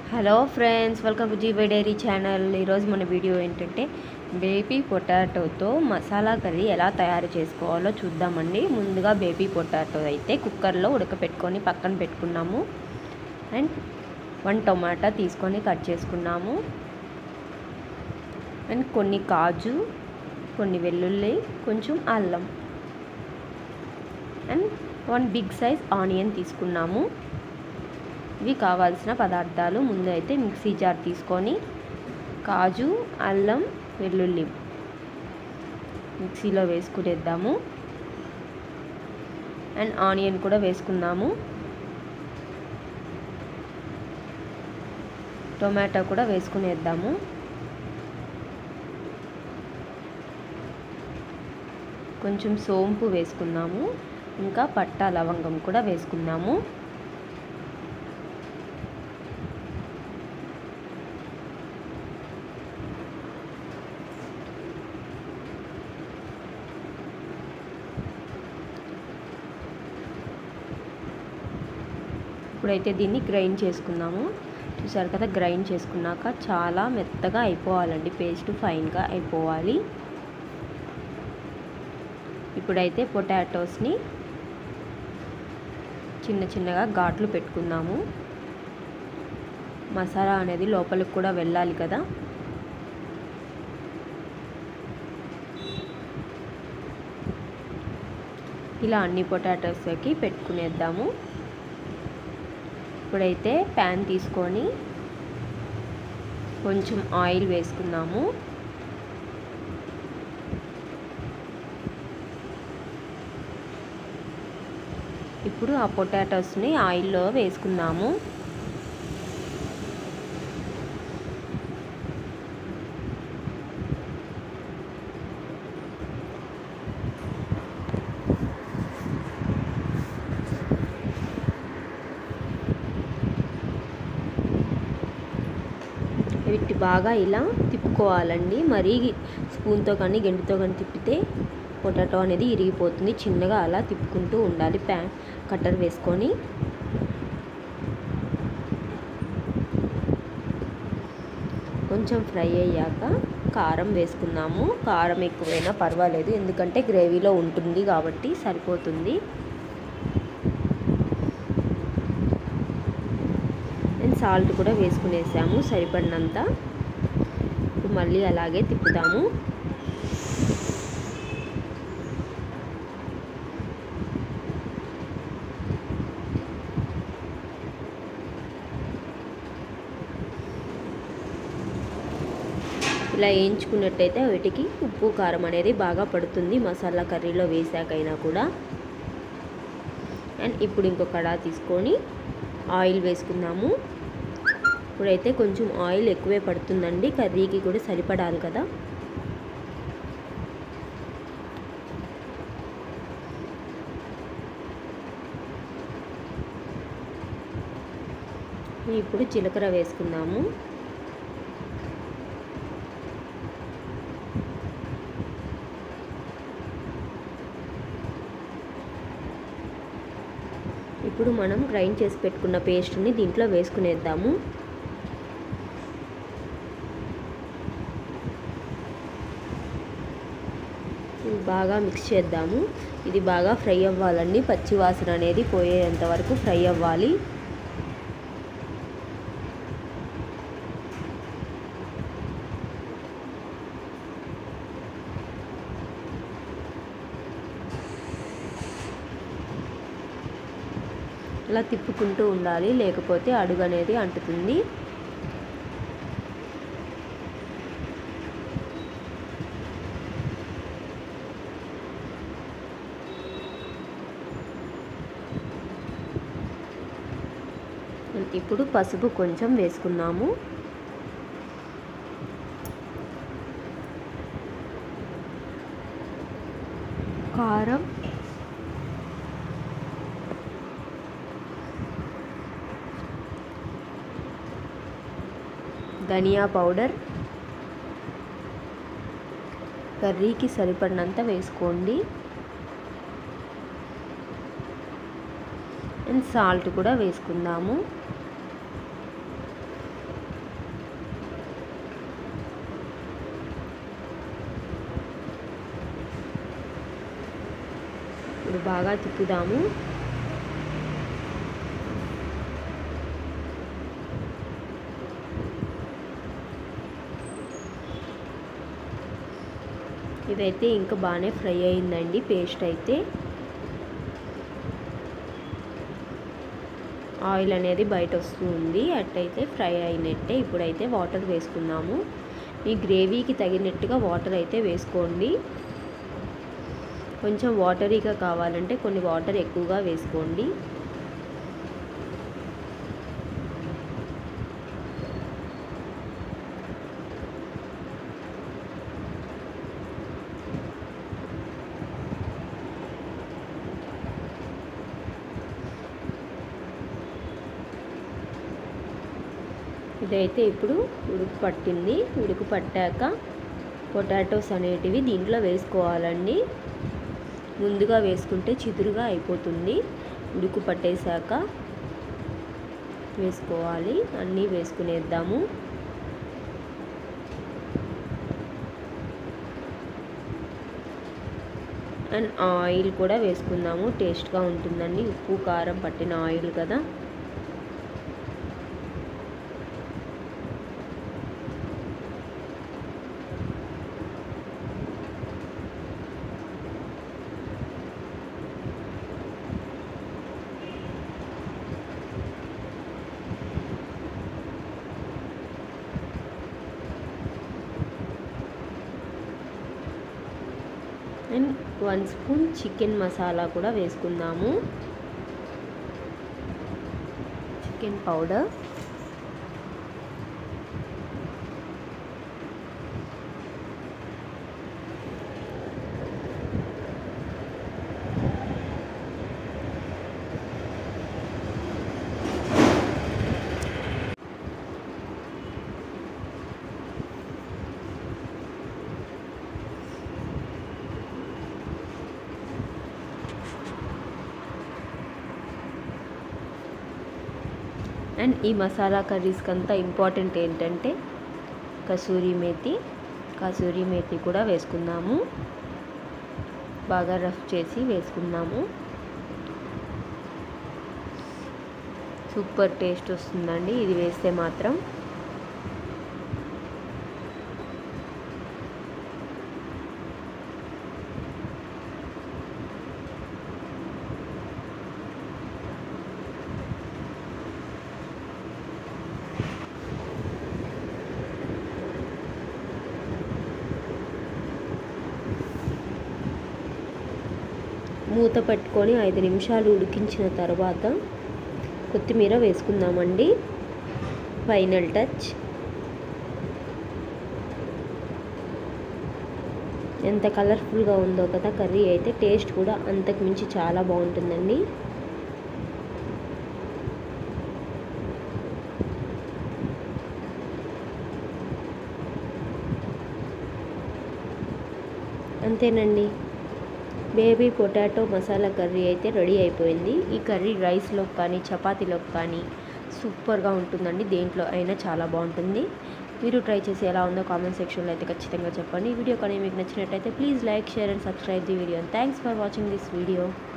hello friends welcome to G Y diary channel ఈరోజు మన video ఏంటంటే బేబీ పొటాటోతో మసాలా కర్రీ ఎలా తయారు చేసుకోవాలో చూద్దామండి ముందుగా బేబీ పొటాటో అయితే కుక్కర్లో ఉడకపెట్టుకొని పక్కన పెట్టుకున్నాము అండ్ వన్ టొమాటో తీసుకొని కట్ చేసుకున్నాము అండ్ కొన్ని కాజు కొన్ని వెల్లుల్లి కొంచెం అల్లం and one big size onion తీసుకున్నాము ఇవి కావాల్సిన పదార్థాలు ముందు అయితే మిక్సీ జార్ తీసుకొని కాజు అల్లం వెల్లుల్లి మిక్సీలో వేసుకునేద్దాము అండ్ ఆనియన్ కూడా వేసుకున్నాము టొమాటో కూడా వేసుకునేద్దాము కొంచెం సోంపు వేసుకున్నాము ఇంకా పట్టా లవంగం కూడా వేసుకున్నాము ఇప్పుడైతే దీన్ని గ్రైండ్ చేసుకుందాము చూసారు కదా గ్రైండ్ చేసుకున్నాక చాలా మెత్తగా అయిపోవాలండి పేస్ట్ ఫైన్గా అయిపోవాలి ఇప్పుడైతే పొటాటోస్ని చిన్న చిన్నగా ఘాట్లు పెట్టుకుందాము మసాలా అనేది లోపలికి కూడా వెళ్ళాలి కదా ఇలా అన్ని పొటాటోస్కి పెట్టుకునేద్దాము ఇప్పుడైతే ప్యాన్ తీసుకొని కొంచెం ఆయిల్ వేసుకుందాము ఇప్పుడు ఆ పొటాటోస్ని ఆయిల్లో వేసుకుందాము వీటి బాగా ఇలా తిప్పుకోవాలండి మరీ స్పూన్తో కానీ గెంటితో కానీ తిప్పితే పొటాటో అనేది ఇరిగిపోతుంది చిన్నగా అలా తిప్పుకుంటూ ఉండాలి ప్యాన్ కట్టర్ వేసుకొని కొంచెం ఫ్రై అయ్యాక కారం వేసుకుందాము కారం ఎక్కువైనా పర్వాలేదు ఎందుకంటే గ్రేవీలో ఉంటుంది కాబట్టి సరిపోతుంది అండ్ సాల్ట్ కూడా వేసుకునేసాము సరిపడినంత ఇప్పుడు మళ్ళీ అలాగే తిప్పుదాము ఇలా వేయించుకున్నట్టయితే వీటికి ఉప్పు కారం అనేది బాగా పడుతుంది మసాలా కర్రీలో వేసాకైనా కూడా అండ్ ఇప్పుడు ఇంకో కడా తీసుకొని ఆయిల్ వేసుకుందాము ఇప్పుడైతే కొంచెం ఆయిల్ ఎక్కువే పడుతుందండి కర్రీకి కూడా సరిపడాలి కదా ఇప్పుడు జీలకర్ర వేసుకుందాము ఇప్పుడు మనం గ్రైండ్ చేసి పెట్టుకున్న పేస్ట్ని దీంట్లో వేసుకునేద్దాము బాగా మిక్స్ చేద్దాము ఇది బాగా ఫ్రై అవ్వాలండి పచ్చి వాసన అనేది పోయేంత వరకు ఫ్రై అవ్వాలి ఇలా తిప్పుకుంటూ ఉండాలి లేకపోతే అడుగు అనేది అంటుతుంది ఇప్పుడు పసుపు కొంచెం వేసుకున్నాము కారం ధనియా పౌడర్ కర్రీకి సరిపడినంత వేసుకోండి అండ్ సాల్ట్ కూడా వేసుకుందాము ఇప్పుడు బాగా తిప్పుదాము ఇదైతే ఇంకా బాగానే ఫ్రై అయిందండి పేస్ట్ అయితే ఆయిల్ అనేది బయట వస్తూ ఉంది అట్టయితే ఫ్రై అయినట్టే ఇప్పుడైతే వాటర్ వేసుకుందాము ఈ గ్రేవీకి తగినట్టుగా వాటర్ అయితే వేసుకోండి కొంచెం వాటరీగా కావాలంటే కొన్ని వాటర్ ఎక్కువగా వేసుకోండి ఇదైతే ఇప్పుడు ఉడుకు పట్టింది ఉడుకు పట్టాక పొటాటోస్ అనేటివి దీంట్లో వేసుకోవాలండి ముందుగా వేసుకుంటే చిదురుగా అయిపోతుంది ఉడుకు పట్టేశాక వేసుకోవాలి అన్నీ వేసుకునేద్దాము అండ్ ఆయిల్ కూడా వేసుకుందాము టేస్ట్గా ఉంటుందండి ఉప్పు కారం పట్టిన ఆయిల్ కదా and one spoon chicken masala కూడా వేసుకుందాము చికెన్ పౌడర్ అండ్ ఈ మసాలా కర్రీస్కి అంతా ఇంపార్టెంట్ ఏంటంటే కసూరి మేతి కసూరి మేతి కూడా వేసుకుందాము బాగా రఫ్ చేసి వేసుకుందాము సూపర్ టేస్ట్ వస్తుందండి ఇది వేస్తే మాత్రం మూత పెట్టుకొని ఐదు నిమిషాలు ఉడికించిన తర్వాత కొత్తిమీర వేసుకుందామండి ఫైనల్ టచ్ ఎంత కలర్ఫుల్గా ఉందో కదా కర్రీ అయితే టేస్ట్ కూడా అంతకు మించి చాలా బాగుంటుందండి అంతేనండి బేబీ పొటాటో మసాలా కర్రీ అయితే రెడీ అయిపోయింది ఈ కర్రీ రైస్లోకి కానీ చపాతీలోకి కానీ సూపర్గా ఉంటుందండి దేంట్లో అయినా చాలా బాగుంటుంది మీరు ట్రై చేసి ఎలా ఉందో కామెంట్ సెక్షన్లో అయితే ఖచ్చితంగా చెప్పండి ఈ వీడియో కానీ మీకు నచ్చినట్టయితే please like share and subscribe the video thanks for watching this video